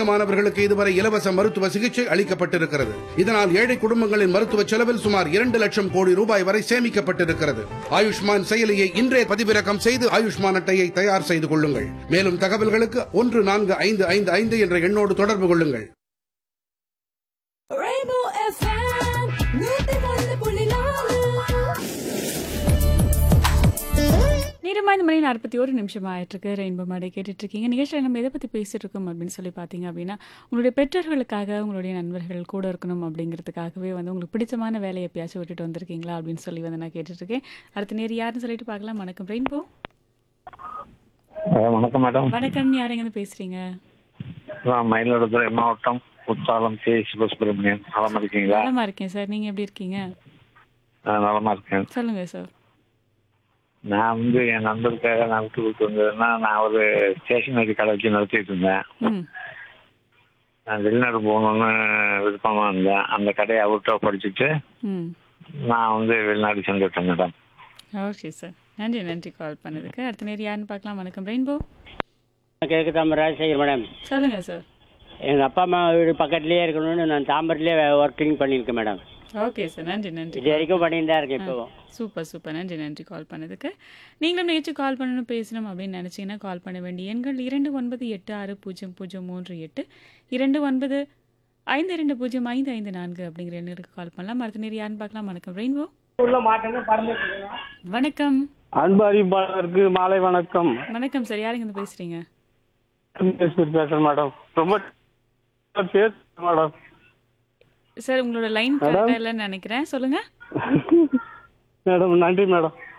அதிகமானவர்களுக்கு இதுவரை இலவச மருத்துவ சிகிச்சை அளிக்கப்பட்டிருக்கிறது இதனால் ஏழை குடும்பங்களின் மருத்துவ செலவில் சுமார் இரண்டு லட்சம் கோடி ரூபாய் வரை சேமிக்கப்பட்டிருக்கிறது ஆயுஷ்மான் செயலியை இன்றே பதிவிறக்கம் செய்து ஆயுஷ்மான் அட்டையை தயார் செய்து கொள்ளுங்கள் மேலும் தகவல்களுக்கு ஒன்று நான்கு ஐந்து ஐந்து ஐந்து என்ற எண்ணோடு தொடர்பு கொள்ளுங்கள் Rainbow FM, நூத்தி ஒன்று புள்ளி நாலு நேரமா இந்த மணி நாற்பத்தி ஒரு நிமிஷம் ஆயிட்டிருக்கு ரெயின்போ மாடை கேட்டுட்டு இருக்கீங்க நிகழ்ச்சியில் நம்ம எதை பற்றி பேசிட்டு இருக்கோம் அப்படின்னு சொல்லி பார்த்தீங்க அப்படின்னா உங்களுடைய பெற்றோர்களுக்காக உங்களுடைய நண்பர்கள் கூட இருக்கணும் அப்படிங்கிறதுக்காகவே வந்து உங்களுக்கு பிடிச்சமான வேலையை எப்பயாச்சும் விட்டுட்டு வந்திருக்கீங்களா அப்படின்னு சொல்லி வந்து நான் கேட்டுட்டு இருக்கேன் அடுத்த நேரம் யாருன்னு சொல்லிட்டு பார்க்கலாம் வணக்கம் ரெயின்போ அஹ் வணக்கம் மேடம் வணக்கம் யார் எங்கேருந்து பேசுறீங்க நான் மயிலாடுதுறை மாவட்டம் குத்தாலம் கே சுப்பிரமணியன் நலமா இருக்கீங்களா நலமா இருக்கேன் சார் நீங்க எப்படி இருக்கீங்க நான் நலமா இருக்கேன் சொல்லுங்க சார் நான் வந்து என் நண்பருக்காக நான் விட்டு கொடுத்து வந்ததுன்னா நான் ஒரு ஸ்டேஷனரி கடை வச்சு நடத்திட்டு இருந்தேன் ம் நான் வெளிநாடு போகணும்னு விருப்பமா இருந்தேன் அந்த கடையை அவர்கிட்ட படிச்சுட்டு ம் நான் வந்து வெளிநாடு சென்றுட்டேன் மேடம் ஓகே சார் நன்றி நன்றி கால் பண்ணதுக்கு அடுத்த நேரம் யாருன்னு பார்க்கலாம் வணக்கம் ரெயின்போ கிழக்கு தாமரை ராஜசேகர் மேடம் சொல்லுங்க சார் எங்கள் அப்பா அம்மா வீடு பக்கத்துலேயே இருக்கணும்னு நான் தாம்பரத்துலேயே ஒர்க்கிங் பண்ணியிருக்கேன் மேடம் ஓகே சாட்டு நன்றி நன்றி இது வரைக்கும் பண்ணிட்டு தான் இருக்கேன் இப்போ சூப்பர் சூப்பர் நன்றி நன்றி கால் பண்ணதுக்கு நீங்களும் நிகழ்ச்சி கால் பண்ணணும் பேசணும் அப்படின்னு நினச்சிங்கன்னா கால் பண்ண வேண்டிய எண்கள் இரண்டு ஒன்பது எட்டு ஆறு பூஜ்ஜியம் பூஜ்ஜியம் மூன்று எட்டு இரண்டு ஒன்பது ஐந்து ரெண்டு பூஜ்ஜியம் ஐந்து ஐந்து நான்கு அப்படிங்கிற எண்ணுக்கு கால் பண்ணலாம் அடுத்த நேரம் யாருன்னு பார்க்கலாம் வணக்கம் ரெயின்போ வணக்கம் அன்பு அறிவிப்பாளருக்கு மாலை வணக்கம் வணக்கம் சார் யாருங்க இருந்து பேசுறீங்க பேசுறேன் மேடம் ரொம்ப பேசுறேன் மேடம் சார் உங்களோட லைன் கரெக்டாக இல்லைன்னு நினைக்கிறேன் சொல்லுங்க மேடம் நன்றி மேடம்